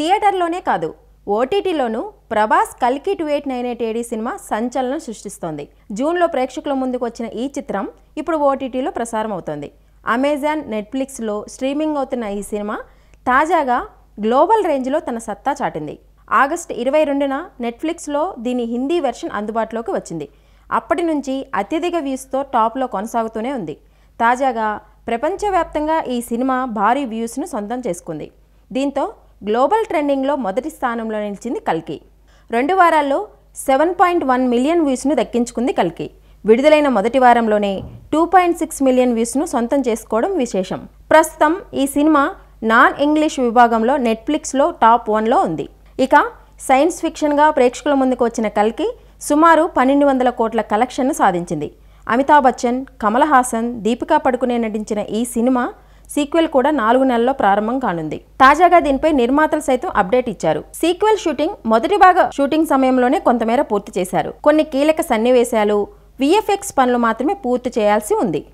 థియేటర్లోనే కాదు ఓటీటీలోనూ ప్రభాస్ కల్కి two eight nine eight AD సినిమా సంచలనం సృష్టిస్తోంది జూన్లో ప్రేక్షకుల ముందుకు వచ్చిన ఈ చిత్రం ఇప్పుడు ఓటీటీలో ప్రసారం అవుతోంది అమెజాన్ నెట్ఫ్లిక్స్లో స్ట్రీమింగ్ అవుతున్న ఈ సినిమా తాజాగా గ్లోబల్ రేంజ్లో తన సత్తా చాటింది ఆగస్టు ఇరవై రెండున నెట్ఫ్లిక్స్లో దీని హిందీ వెర్షన్ అందుబాటులోకి వచ్చింది అప్పటి నుంచి అత్యధిక వ్యూస్తో టాప్లో కొనసాగుతూనే ఉంది తాజాగా ప్రపంచవ్యాప్తంగా ఈ సినిమా భారీ వ్యూస్ను సొంతం చేసుకుంది దీంతో గ్లోబల్ ట్రెండింగ్లో మొదటి స్థానంలో నిలిచింది కల్కి రెండు వారాల్లో సెవెన్ పాయింట్ వన్ మిలియన్ వ్యూస్ను దక్కించుకుంది కల్కి విడుదలైన మొదటి వారంలోనే టూ పాయింట్ సిక్స్ మిలియన్ వ్యూస్ను సొంతం చేసుకోవడం విశేషం ప్రస్తుతం ఈ సినిమా నాన్ ఇంగ్లీష్ విభాగంలో నెట్ఫ్లిక్స్లో టాప్ వన్లో ఉంది ఇక సైన్స్ ఫిక్షన్గా ప్రేక్షకుల ముందుకు వచ్చిన కల్కి సుమారు పన్నెండు వందల కోట్ల కలెక్షన్ను సాధించింది అమితాబ్ బచ్చన్ కమల్ హాసన్ దీపికా పడుకునే నటించిన ఈ సినిమా సీక్వెల్ కూడా నాలుగు నెలల్లో ప్రారంభం కానుంది తాజాగా దీనిపై నిర్మాతలు సైతం అప్డేట్ ఇచ్చారు సీక్వెల్ షూటింగ్ మొదటి భాగ షూటింగ్ సమయంలోనే కొంతమేర పూర్తి చేశారు కొన్ని కీలక సన్నివేశాలు విఎఫ్ఎక్స్ పనులు మాత్రమే పూర్తి చేయాల్సి ఉంది